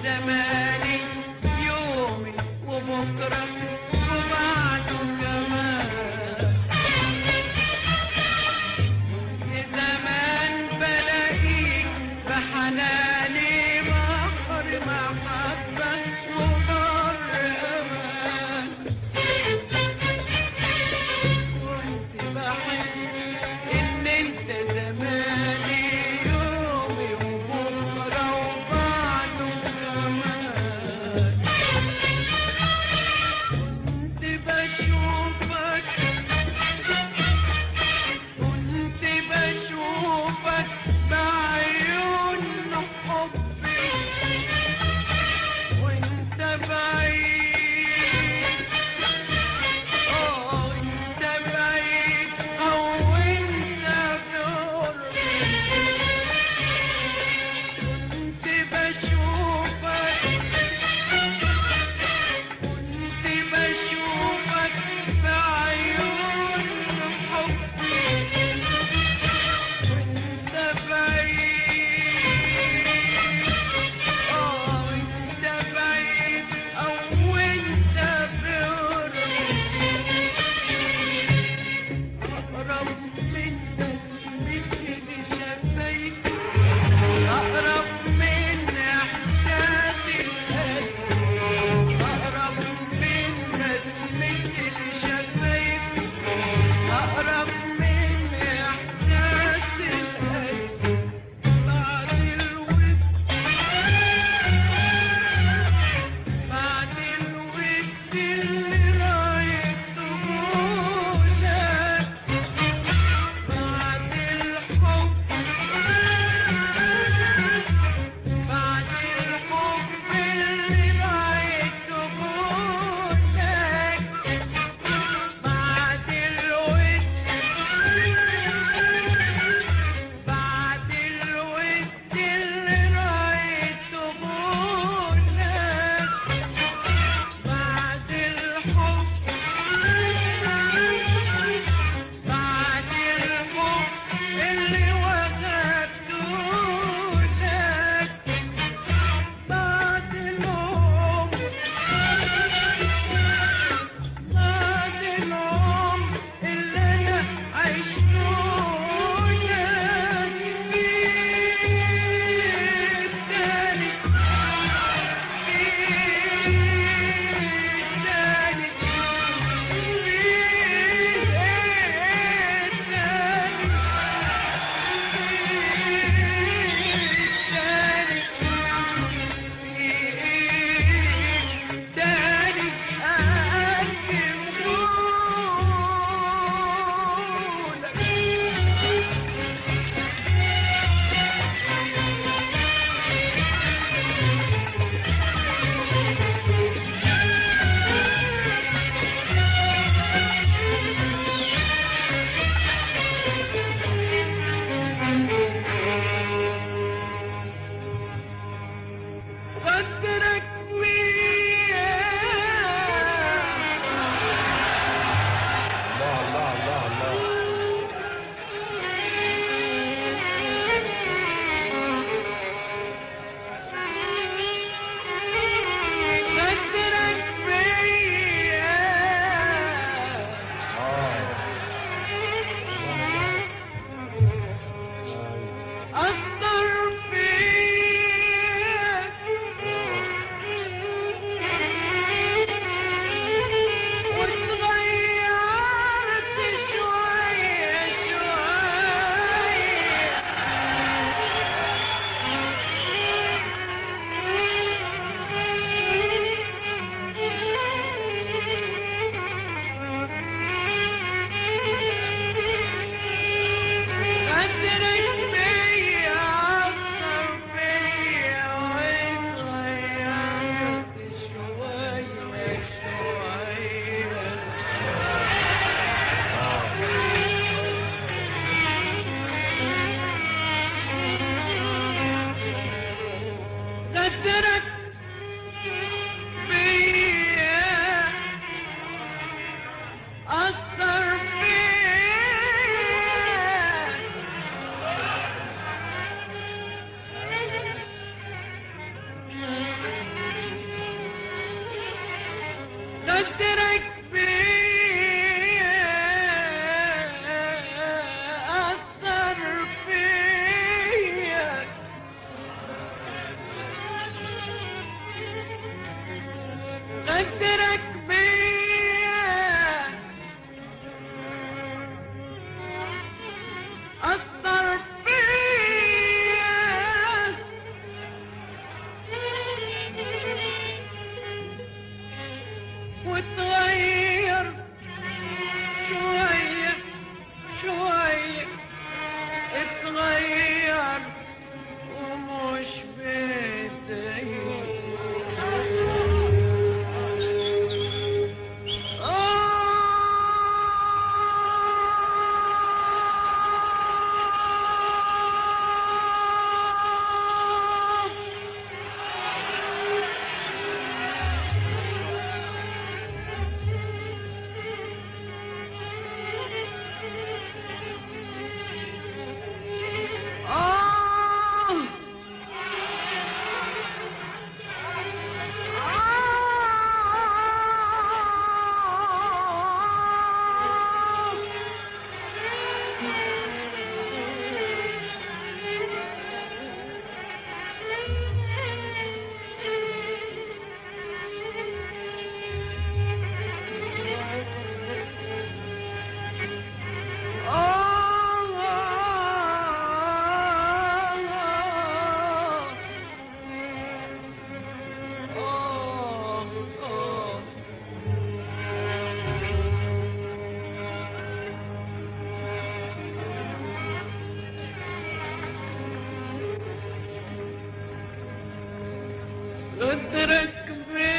زماني يومي وبكرة وبعده كمان زمان بلاقيك بحناني بحر محبة وبر أمان كنت بحس إن أنت زماني يومي وبكرة وبعده كمان كنت بشوفك كنت بشوفك بعيون حبي وانت بعيد اه انت بعيد او انت بقربي كنت بشوفك كنت بشوفك بعيون حبي وانت بعيد اه وانت بعيد او وانت بقربي اقرب من بسمتي لشفايفي اقرب من احساسي القلب اقرب من بسمتي لشفايفي اقرب من احساسي القلب بعد الود بعد الود اللي رايته لك بعد الحب بعد الحب اللي رايته لك بعد الود بعد الود اللي رايته لك بعد الحب بعد الحب اللي وهبته لك بعد العمر بعد العمر اللي انا عشته لك فيه تاني قدرك وياه الله الله الله الله قدرك وياه اه أصدر فيك واتغيرت شوية شوية قدرك بيا أثر فيا واتغيرت شوية شوية قدرك بيا أثر فيا غدرك بيا أثر فيا وتغير شوية شوية اتغير ومش آه ادرك بي